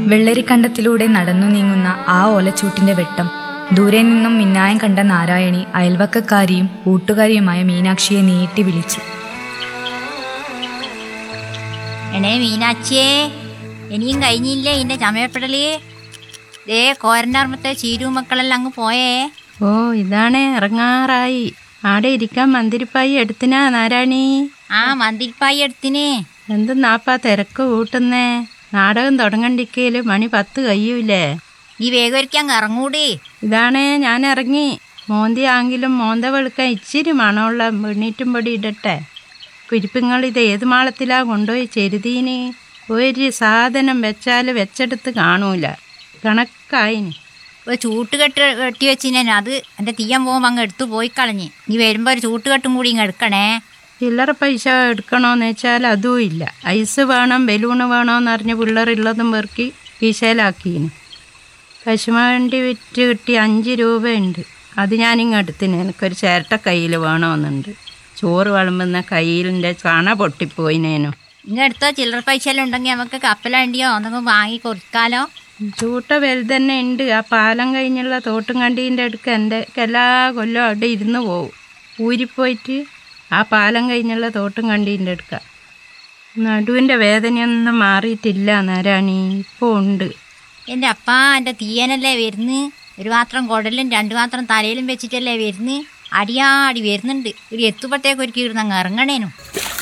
വെള്ളരിക്കണ്ടത്തിലൂടെ നടന്നു നീങ്ങുന്ന ആ ഓലച്ചൂട്ടിന്റെ വെട്ടം ദൂരെ നിന്നും മിന്നായം കണ്ട നാരായണി അയൽവക്കക്കാരിയും കൂട്ടുകാരിയുമായ മീനാക്ഷിയെ നീട്ടി വിളിച്ചു എണേ മീനാച്ചിയേ ഇനിയും കഴിഞ്ഞില്ലേ ഇന്റെ ചമയപ്പെടല് ദേ കോരൻ്റെ ചീരു മക്കളെല്ലാം അങ്ങ് പോയേ ഓ ഇതാണ് ഇറങ്ങാറായി ആടെ ഇരിക്കാൻ മന്തിരിപ്പായി എടുത്തിനാ നാരായണി ആ മന്തിരിപ്പായി എടുത്തിന് എന്തെന്നാപ്പാ തിരക്ക് കൂട്ടുന്നേ നാടകം തുടങ്ങണ്ടിക്കയില് മണി പത്ത് കഴിയൂലേ ഈ വേഗം ഒരിക്കൽ അങ്ങ് ഇറങ്ങൂടി ഇതാണേ ഞാൻ ഇറങ്ങി മോന്തി ആങ്കിലും മോന്ത വെളുക്കാൻ ഇച്ചിരി മണമുള്ള വെണ്ണീറ്റും പൊടി ഇടട്ടെ കുരിപ്പിങ്ങൾ ഇത് ഏത് മാളത്തിലാ കൊണ്ടുപോയി ചെരുതീന് ഒരു സാധനം വെച്ചാൽ വെച്ചെടുത്ത് കാണൂല കണക്കായിന് ഒരു ചൂട്ടുകെട്ട് കെട്ടി വെച്ചിനെ അത് എൻ്റെ തീയാൻ പോകുമ്പോൾ അങ്ങ് എടുത്തു പോയി കളഞ്ഞ് നീ വരുമ്പോൾ ഒരു ചൂട്ടുകെട്ടും കൂടി ഇങ്ങ് എടുക്കണേ ചില്ലറ പൈസ എടുക്കണോന്ന് വെച്ചാൽ അതും ഇല്ല ഐസ് വേണം ബലൂണ് വേണോന്ന് അറിഞ്ഞ് പിള്ളേരുള്ളതും പെറുക്കി കീശയിലാക്കീന് കശുവണ്ടി വിറ്റ് കിട്ടി അഞ്ച് രൂപയുണ്ട് അത് ഞാനിങ്ങ് എടുത്തിന് എനിക്കൊരു ചിരട്ട കയ്യിൽ വേണമെന്നുണ്ട് ചോറ് വിളമ്പുന്ന കയ്യിലിൻ്റെ ചണ പൊട്ടിപ്പോയിനേനു ഇങ്ങ് എടുത്തോ ചില്ലറ പൈസ എല്ലാം ഉണ്ടെങ്കിൽ നമുക്ക് കപ്പലണ്ടിയോ എന്തെങ്കിലും വാങ്ങി കൊടുക്കാലോ ചൂട്ട വലുതന്നെ ഉണ്ട് ആ പാലം കഴിഞ്ഞുള്ള തോട്ടും കണ്ടീൻ്റെ അടുക്ക് എൻ്റെ എല്ലാ കൊല്ലം അവിടെ ഇരുന്ന് പോവും ഊരിപ്പോയിട്ട് ആ പാലം കഴിഞ്ഞുള്ള തോട്ടും കണ്ടീൻ്റെ അടുക്ക നടുവിൻ്റെ വേദനയൊന്നും മാറിയിട്ടില്ല നാരായണി ഇപ്പോൾ ഉണ്ട് എൻ്റെ അപ്പാ എൻ്റെ തീയനല്ലേ വരുന്ന് ഒരു പാത്രം കുടലും രണ്ട് പാത്രം തലയിലും വെച്ചിട്ടല്ലേ വരുന്ന് അടിയാടി വരുന്നുണ്ട് ഒരു എത്തുമ്പോഴത്തേക്ക് ഒരു കീടുന്നങ്ങ് ഇറങ്ങണേനു